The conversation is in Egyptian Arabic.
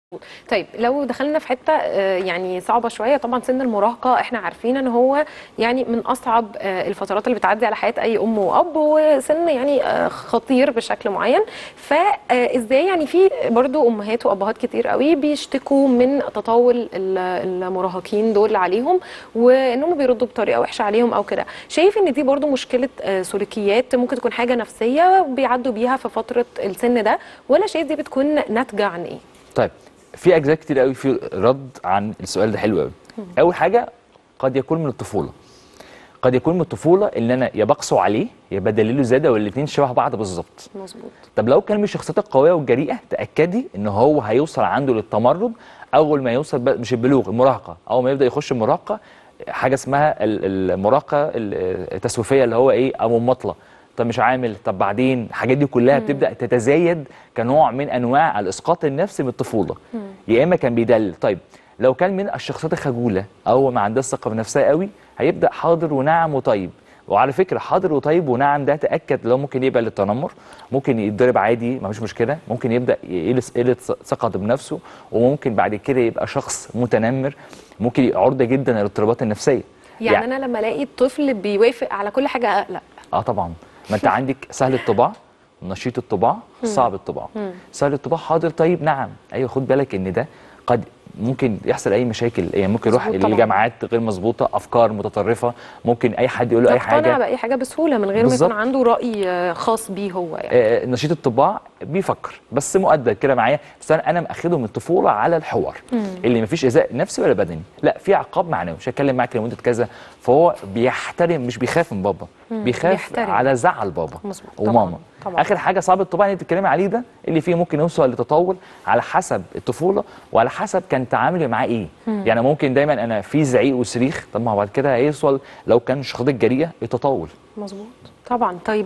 طيب لو دخلنا في حته آه، يعني صعبه شويه طبعا سن المراهقه احنا عارفين ان هو يعني من اصعب آه، الفترات اللي بتعدي على حياه اي ام واب وسن يعني آه، خطير بشكل معين فازاي يعني في برضو امهات وابهات كتير قوي بيشتكوا من تطاول ال- المراهقين دول عليهم وانهم بيردوا بطريقه وحشه عليهم او كده شايف ان دي برضو مشكله آه، سلوكيات ممكن تكون حاجه نفسيه بيعدوا بيها في فتره السن ده ولا شايف دي بتكون ناتجه عن ايه طيب في اجزاء كتير قوي في رد عن السؤال ده حلو قوي اول حاجه قد يكون من الطفوله قد يكون من الطفوله ان انا يا بقسو عليه يا بدلله زياده والاثنين شبه بعض بالظبط مظبوط طب لو كان من الشخصيات القويه والجريئه تاكدي ان هو هيوصل عنده للتمرد اول ما يوصل ب- مش البلوغ المراهقه اول ما يبدا يخش المراهقه حاجه اسمها ال- المراهقه ال- التسويفيه اللي هو ايه ابو مطله طب مش عامل طب بعدين الحاجات دي كلها بتبدا تتزايد كنوع من انواع الاسقاط النفسي من الطفوله يا اما كان بيدلل طيب لو كان من الشخصيات الخجوله او ما عندهاش ثقه بنفسها قوي هيبدا حاضر ونعم وطيب وعلى فكره حاضر وطيب ونعم ده تاكد لو ممكن يبقى للتنمر ممكن يتضرب عادي ما فيش مشكله ممكن يبدا يقلص قله ثقته بنفسه وممكن بعد كده يبقى شخص متنمر ممكن يبقى عرضه جدا للاضطرابات النفسيه يعني, انا لما الاقي الطفل بيوافق على كل حاجه اقلق اه طبعا ما انت عندك سهل الطباع نشيط الطباع صعب الطباع سهل الطباع حاضر طيب نعم ايوه خد بالك ان ده قد ممكن يحصل اي مشاكل يعني ممكن يروح مظبوط طبعاً. لجامعات غير مظبوطه افكار متطرفه ممكن اي حد يقول له اي يقتنع حاجه باي حاجه بسهوله من غير بالظبط. ما يكون عنده راي آه، خاص بيه هو يعني آه، نشيط الطباع بيفكر بس مؤدب كده معايا بس انا انا مأخده من الطفوله على الحوار اللي مفيش ايذاء نفسي ولا بدني لا في عقاب معنوي مش هتكلم معاك لمده كذا فهو بيحترم مش بيخاف من بابا بيخاف بيحترم. على زعل بابا مظبوط. وماما طبعاً. طبعاً. اخر حاجه صعب الطباع اللي بتتكلمي عليه ده اللي فيه ممكن يوصل لتطور على حسب الطفوله وعلى حسب كان تعاملي معاه ايه يعني ممكن دايما انا في زعيق وصريخ طب ما هو بعد كده هيوصل لو كان شخصيتك جريئه التطور مظبوط طبعا طيب